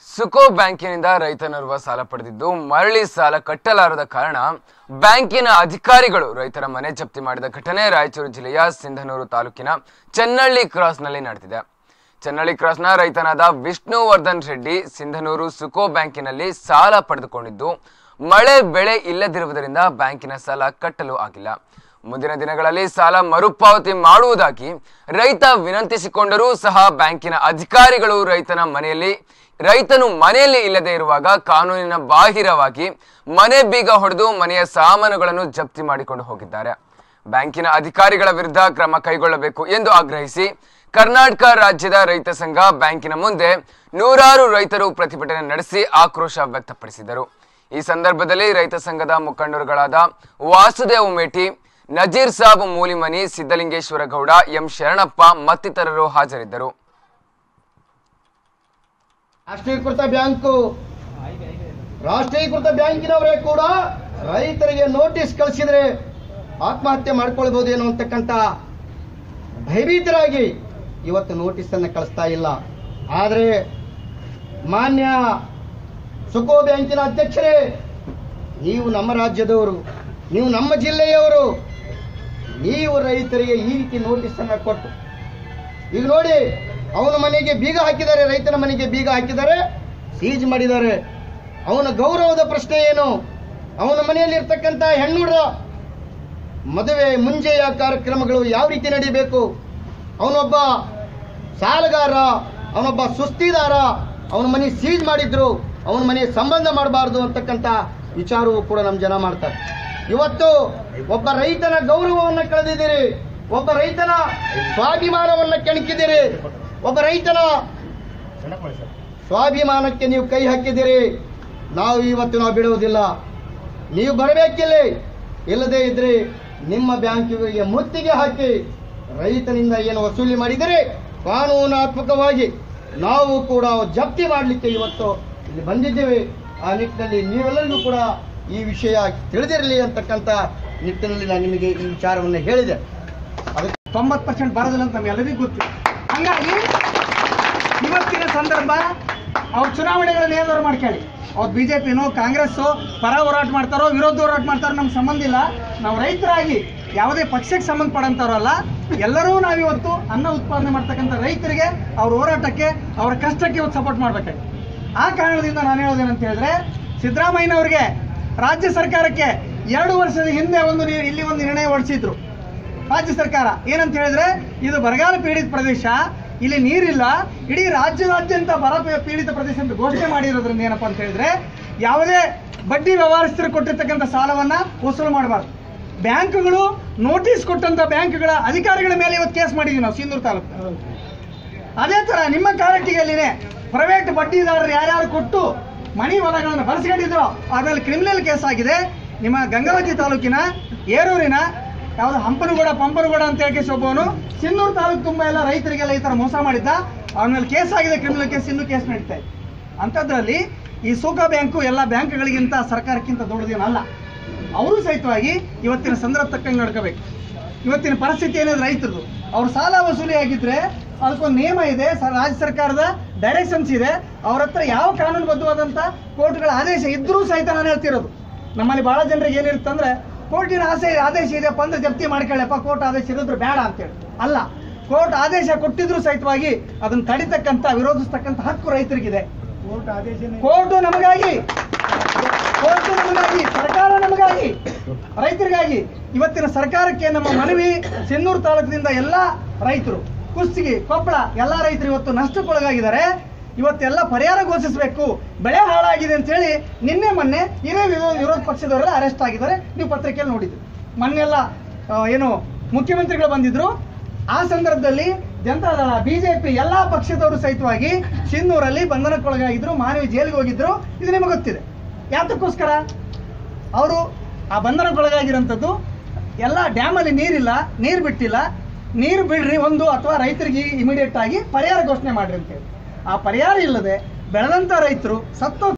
ಸುಕೋ ಬ್ಯಾಂಕಿನಿಂದ ರೈತನೋರ್ವ ಸಾಲ ಪಡೆದಿದ್ದು ಮರಳಿ ಸಾಲ ಕಟ್ಟಲಾರದ ಕಾರಣ ಬ್ಯಾಂಕಿನ ಅಧಿಕಾರಿಗಳು ರೈತರ ಮನೆ ಜಪ್ತಿ ಮಾಡಿದ ಘಟನೆ ರಾಯಚೂರು ಜಿಲ್ಲೆಯ ಸಿಂಧನೂರು ತಾಲೂಕಿನ ಚೆನ್ನಳ್ಳಿ ಕ್ರಾಸ್ನಲ್ಲಿ ನಡೆದಿದೆ ಚೆನ್ನಳ್ಳಿ ಕ್ರಾಸ್ನ ರೈತನಾದ ವಿಷ್ಣುವರ್ಧನ್ ರೆಡ್ಡಿ ಸಿಂಧನೂರು ಸುಕೋ ಬ್ಯಾಂಕಿನಲ್ಲಿ ಸಾಲ ಪಡೆದುಕೊಂಡಿದ್ದು ಮಳೆ ಬೆಳೆ ಇಲ್ಲದಿರುವುದರಿಂದ ಬ್ಯಾಂಕಿನ ಸಾಲ ಕಟ್ಟಲು ಆಗಿಲ್ಲ ಮುಂದಿನ ದಿನಗಳಲ್ಲಿ ಸಾಲ ಮರುಪಾವತಿ ಮಾಡುವುದಾಗಿ ರೈತ ವಿನಂತಿಸಿಕೊಂಡರೂ ಸಹ ಬ್ಯಾಂಕಿನ ಅಧಿಕಾರಿಗಳು ರೈತನ ಮನೆಯಲ್ಲಿ ರೈತನು ಮನೆಯಲ್ಲಿ ಇಲ್ಲದೆ ಇರುವಾಗ ಕಾನೂನಿನ ಬಾಹಿರವಾಗಿ ಮನೆ ಬೀಗ ಹೊಡೆದು ಮನೆಯ ಸಾಮಾನುಗಳನ್ನು ಜಪ್ತಿ ಮಾಡಿಕೊಂಡು ಹೋಗಿದ್ದಾರೆ ಬ್ಯಾಂಕಿನ ಅಧಿಕಾರಿಗಳ ವಿರುದ್ಧ ಕ್ರಮ ಕೈಗೊಳ್ಳಬೇಕು ಎಂದು ಆಗ್ರಹಿಸಿ ಕರ್ನಾಟಕ ರಾಜ್ಯದ ರೈತ ಸಂಘ ಬ್ಯಾಂಕಿನ ಮುಂದೆ ನೂರಾರು ರೈತರು ಪ್ರತಿಭಟನೆ ನಡೆಸಿ ಆಕ್ರೋಶ ವ್ಯಕ್ತಪಡಿಸಿದರು ಈ ಸಂದರ್ಭದಲ್ಲಿ ರೈತ ಸಂಘದ ಮುಖಂಡರುಗಳಾದ ವಾಸುದೇವ್ ಉಮೇಟಿ ನಜೀರ್ ಸಾಬ್ ಮೂಲಿಮನಿ ಸಿದ್ದಲಿಂಗೇಶ್ವರ ಗೌಡ ಎಂ ಶರಣಪ್ಪ ಮತ್ತಿತರರು ಹಾಜರಿದ್ದರು ರಾಷ್ಟ್ರೀಕೃತ ಬ್ಯಾಂಕು ರಾಷ್ಟ್ರೀಕೃತ ಬ್ಯಾಂಕಿನವರೇ ಕೂಡ ರೈತರಿಗೆ ನೋಟಿಸ್ ಕಳಿಸಿದ್ರೆ ಆತ್ಮಹತ್ಯೆ ಮಾಡ್ಕೊಳ್ಬಹುದೇನೋ ಅಂತಕ್ಕಂಥ ಭಯಭೀತರಾಗಿ ಇವತ್ತು ನೋಟಿಸ್ ಅನ್ನು ಕಳಿಸ್ತಾ ಇಲ್ಲ ಆದರೆ ಮಾನ್ಯ ಸುಕೋ ಬ್ಯಾಂಕಿನ ಅಧ್ಯಕ್ಷರೇ ನೀವು ನಮ್ಮ ರಾಜ್ಯದವರು ನೀವು ನಮ್ಮ ಜಿಲ್ಲೆಯವರು ನೀವು ರೈತರಿಗೆ ಈ ರೀತಿ ನೋಟಿಸ್ ಅನ್ನ ಕೊಟ್ಟು ಈಗ ನೋಡಿ ಅವನ ಮನೆಗೆ ಬೀಗ ಹಾಕಿದ್ದಾರೆ ರೈತನ ಮನೆಗೆ ಬೀಗ ಹಾಕಿದ್ದಾರೆ ಸೀಜ್ ಮಾಡಿದ್ದಾರೆ ಅವನ ಗೌರವದ ಪ್ರಶ್ನೆ ಏನು ಅವನ ಮನೆಯಲ್ಲಿ ಇರ್ತಕ್ಕಂಥ ಹೆಣ್ಣುಡ್ರ ಮದುವೆ ಮುಂಜೆಯ ಕಾರ್ಯಕ್ರಮಗಳು ಯಾವ ರೀತಿ ನಡೀಬೇಕು ಅವನೊಬ್ಬ ಸಾಲಗಾರ ಅವನೊಬ್ಬ ಸುಸ್ತಿದಾರ ಅವನ ಮನೆ ಸೀಜ್ ಮಾಡಿದ್ರು ಅವನ ಮನೆ ಸಂಬಂಧ ಮಾಡಬಾರ್ದು ಅಂತಕ್ಕಂಥ ವಿಚಾರವೂ ಕೂಡ ನಮ್ಮ ಜನ ಮಾಡ್ತಾರೆ ಇವತ್ತು ಒಬ್ಬ ರೈತನ ಗೌರವವನ್ನು ಕಳೆದಿದ್ದೀರಿ ಒಬ್ಬ ರೈತನ ಸ್ವಾಭಿಮಾನವನ್ನು ಕೆಣಕಿದ್ದೀರಿ ಒಬ್ಬ ರೈತನ ಸ್ವಾಭಿಮಾನಕ್ಕೆ ನೀವು ಕೈ ಹಾಕಿದ್ದೀರಿ ನಾವು ಇವತ್ತು ನಾವು ಬಿಡುವುದಿಲ್ಲ ನೀವು ಬರಬೇಕಿಲ್ಲಿ ಇಲ್ಲದೆ ಇದ್ರೆ ನಿಮ್ಮ ಬ್ಯಾಂಕಿಗೆ ಮುತ್ತಿಗೆ ಹಾಕಿ ರೈತನಿಂದ ಏನು ವಸೂಲಿ ಮಾಡಿದರೆ ಕಾನೂನಾತ್ಮಕವಾಗಿ ನಾವು ಕೂಡ ಜಪ್ತಿ ಮಾಡಲಿಕ್ಕೆ ಇವತ್ತು ಇಲ್ಲಿ ಬಂದಿದ್ದೇವೆ ಆ ನಿಟ್ಟಿನಲ್ಲಿ ನೀವೆಲ್ಲರಿಗೂ ಕೂಡ ಈ ವಿಷಯ ತಿಳಿದಿರಲಿ ಅಂತಕ್ಕಂಥ ನಿಟ್ಟಿನಲ್ಲಿ ನಾನು ನಿಮಗೆ ಈ ವಿಚಾರವನ್ನು ಹೇಳಿದೆ ಅದಕ್ಕೆ ತೊಂಬತ್ತು ಪರ್ಸೆಂಟ್ ಬರೋದಿಲ್ಲ ಅಂತ ನಮ್ಗೆಲ್ಲರಿಗೂ ಗೊತ್ತು ಹಂಗಾಗಿ ಇವತ್ತಿನ ಸಂದರ್ಭ ಅವ್ರು ಚುನಾವಣೆಗಳನ್ನ ಏನಾದ್ರು ಮಾಡ್ಕೊಳ್ಳಿ ಅವ್ರು ಬಿ ಜೆ ಪಿನೋ ಕಾಂಗ್ರೆಸ್ಸು ಪರ ಹೋರಾಟ ಮಾಡ್ತಾರೋ ವಿರೋಧ ಹೋರಾಟ ಮಾಡ್ತಾರೋ ನಮ್ಗೆ ಸಂಬಂಧ ಇಲ್ಲ ನಾವು ರೈತರಾಗಿ ಯಾವುದೇ ಪಕ್ಷಕ್ಕೆ ಸಂಬಂಧಪಡಂಥವ್ರಲ್ಲ ಎಲ್ಲರೂ ನಾವಿವತ್ತು ಅನ್ನ ಉತ್ಪಾದನೆ ಮಾಡ್ತಕ್ಕಂಥ ರೈತರಿಗೆ ಅವ್ರ ಹೋರಾಟಕ್ಕೆ ಅವರ ಕಷ್ಟಕ್ಕೆ ಇವತ್ತು ಸಪೋರ್ಟ್ ಮಾಡ್ಬೇಕಾಗಿ ಆ ಕಾರಣದಿಂದ ನಾನು ಹೇಳೋದೇನಂತ ಹೇಳಿದ್ರೆ ಸಿದ್ದರಾಮಯ್ಯನವ್ರಿಗೆ ರಾಜ್ಯ ಸರ್ಕಾರಕ್ಕೆ ಎರಡು ವರ್ಷದ ಹಿಂದೆ ಒಂದು ನೀ- ಇಲ್ಲಿ ಒಂದು ನಿರ್ಣಯ ಹೊರಡಿಸಿದ್ರು ರಾಜ್ಯ ಸರ್ಕಾರ ಏನಂತ ಹೇಳಿದ್ರೆ ಇದು ಬರಗಾಲ ಪೀಡಿತ ಪ್ರದೇಶ ಇಲ್ಲಿ ನೀರಿಲ್ಲ ಇಡೀ ರಾಜ್ಯದಾದ್ಯಂತ ಬರ ಪೀ- ಪೀಡಿತ ಪ್ರದೇಶ ಅಂತ ಘೋಷಣೆ ಮಾಡಿರೋದ್ರಿಂದ ಏನಪ್ಪ ಅಂತ ಹೇಳಿದ್ರೆ ಯಾವುದೇ ಬಡ್ಡಿ ವ್ಯವಹಾರಸ್ಥರು ಕೊಟ್ಟಿರ್ತಕ್ಕಂಥ ಸಾಲವನ್ನ ವಸೂಲು ಮಾಡಬಾರ್ದು ಬ್ಯಾಂಕ್ಗಳು ನೋಟಿಸ್ ಕೊಟ್ಟಂತ ಬ್ಯಾಂಕ್ಗಳ ಅಧಿಕಾರಿಗಳ ಮೇಲೆ ಇವತ್ತು ಕೇಸ್ ಮಾಡಿದ್ವಿ ನಾವು ಸಿಂಧೂರು ತಾಲೂಕು ಅದೇ ತರ ನಿಮ್ಮ ಕಾರಟ್ಟಿಗೆಲ್ಲಿನೇ ಪ್ರೈವೇಟ್ ಬಡ್ಡಿದಾರರು ಯಾರ್ಯಾರು ಕೊಟ್ಟು ಮಣಿ ಹೊಲಗಳನ್ನು ಬಳಸ್ಕೊಂಡಿದ್ರು ಆಮೇಲೆ ಕ್ರಿಮಿನಲ್ ಕೇಸ್ ಆಗಿದೆ ನಿಮ್ಮ ಗಂಗಾವತಿ ತಾಲೂಕಿನ ಏರೂರಿನ ಯಾವುದು ಹಂಪನಗೂಡ ಪಂಪನಗೂಡ ಅಂತ ಹೇಳಿ ಒಬ್ಬವನು ಸಿನ್ನೂರು ತಾಲೂಕು ತುಂಬ ಎಲ್ಲ ರೈತರಿಗೆಲ್ಲ ಈ ಥರ ಮೋಸ ಮಾಡಿದ್ದ ಅವನ ಮೇಲೆ ಕೇಸ್ ಆಗಿದೆ ಕ್ರಿಮಿನಲ್ ಕೇಸ್ ಇನ್ನೂ ಕೇಸ್ ನಡೀತಾ ಇದೆ ಅಂಥದ್ರಲ್ಲಿ ಈ ಸೂಕ ಬ್ಯಾಂಕು ಎಲ್ಲ ಬ್ಯಾಂಕ್ಗಳಿಗಿಂತ ಸರ್ಕಾರಕ್ಕಿಂತ ದೊಡ್ಡದೇನಲ್ಲ ಅವರು ಸಹಿತವಾಗಿ ಇವತ್ತಿನ ಸಂದರ್ಭ ತಕ್ಕಂಗೆ ನಡ್ಕೋಬೇಕು ಇವತ್ತಿನ ಪರಿಸ್ಥಿತಿ ಏನಿದೆ ರೈತರದು ಅವ್ರ ಸಾಲ ವಸೂಲಿ ಆಗಿದ್ರೆ ಅದಕ್ಕೊಂದು ನಿಯಮ ಇದೆ ಸ- ರಾಜ್ಯ ಸರ್ಕಾರದ ಡೈರೆಕ್ಷನ್ಸ್ ಇದೆ ಅವ್ರ ಹತ್ರ ಯಾವ ಕಾನೂನುಬದ್ಧವಾದಂಥ ಕೋರ್ಟ್ಗಳ ಆದೇಶ ಇದ್ರೂ ಸಹಿತ ನಾನು ಹೇಳ್ತಿರೋದು ನಮ್ಮಲ್ಲಿ ಬಹಳ ಜನರಿಗೆ ಏನಿರುತ್ತಂದ್ರೆ ಕೋರ್ಟಿನ ಆಸೆ ಆದೇಶ ಇದೆಯಪ್ಪ ಅಂದ್ರೆ ಜಪ್ತಿ ಮಾಡ್ಕೊಳ್ಳಪ್ಪ ಕೋರ್ಟ್ ಆದೇಶ ಇರಿದ್ರೆ ಬೇಡ ಅಂತೇಳಿ ಅಲ್ಲ ಕೋರ್ಟ್ ಆದೇಶ ಕೊಟ್ಟಿದ್ರು ಸಹಿತವಾಗಿ ಅದನ್ನ ತಡಿತಕ್ಕಂಥ ವಿರೋಧಿಸ್ತಕ್ಕಂಥ ಹಕ್ಕು ರೈತರಿಗಿದೆ ಕೋರ್ಟ್ ಆದೇಶ ಕೋರ್ಟ್ ನಮಗಾಗಿ ಕೋರ್ಟ್ ನಮಗಾಗಿ ಸರ್ಕಾರ ನಮಗಾಗಿ ರೈತರಿಗಾಗಿ ಇವತ್ತಿನ ಸರ್ಕಾರಕ್ಕೆ ನಮ್ಮ ಮನವಿ ಸಿನ್ನೂರು ತಾಲೂಕಿನಿಂದ ಎಲ್ಲ ರೈತರು ಕುಸ್ತಿಗೆ ಕೊಪ್ಪಳ ಎಲ್ಲ ರೈತರು ಇವತ್ತು ನಷ್ಟಕ್ಕೊಳಗಾಗಿದ್ದಾರೆ ಇವತ್ತೆಲ್ಲ ಪರಿಹಾರ ಘೋಷಿಸಬೇಕು ಬೆಳೆ ಹಾಳಾಗಿದೆ ಅಂತ ಹೇಳಿ ನಿನ್ನೆ ಮೊನ್ನೆ ಇದೇ ವಿರೋಧ ವಿರೋಧ ಪಕ್ಷದವರೆಲ್ಲ ಅರೆಸ್ಟ್ ಆಗಿದ್ದಾರೆ ನೀವು ಪತ್ರಿಕೆಯಲ್ಲಿ ನೋಡಿದ್ರಿ ಮೊನ್ನೆಲ್ಲ ಆ, ಏನು ಮುಖ್ಯಮಂತ್ರಿಗಳು ಬಂದಿದ್ರು ಆ ಸಂದರ್ಭದಲ್ಲಿ ಜನತಾದಳ ಬಿಜೆಪಿ ಎಲ್ಲಾ ಪಕ್ಷದವರು ಸಹಿತವಾಗಿ ಸಿನ್ನೂರಲ್ಲಿ ಬಂಧನಕ್ಕೊಳಗಾಗಿದ್ರು ಮಾನವಿ ಜೈಲಿಗೆ ಹೋಗಿದ್ರು ಇದು ನಿಮಗೆ ಗೊತ್ತಿದೆ ಯಾತಕ್ಕೋಸ್ಕರ ಅವರು ಆ ಬಂಧನಕ್ಕೊಳಗಾಗಿರೋಂಥದ್ದು ಎಲ್ಲ ಡ್ಯಾಮಲ್ಲಿ ನೀರಿಲ್ಲ ನೀರು ಬಿಟ್ಟಿಲ್ಲ ನೀರು ಬಿಡ್ರಿ ಒಂದು ಅಥವಾ ರೈತರಿಗೆ ಇಮಿಡಿಯೇಟ್ ಆಗಿ ಪರಿಹಾರ ಘೋಷಣೆ ಮಾಡ್ರಿ ಅಂತೇಳಿ ಆ ಪರಿಹಾರ ಇಲ್ಲದೆ ಬೆಳೆದಂಥ ರೈತರು ಸತ್ತೋ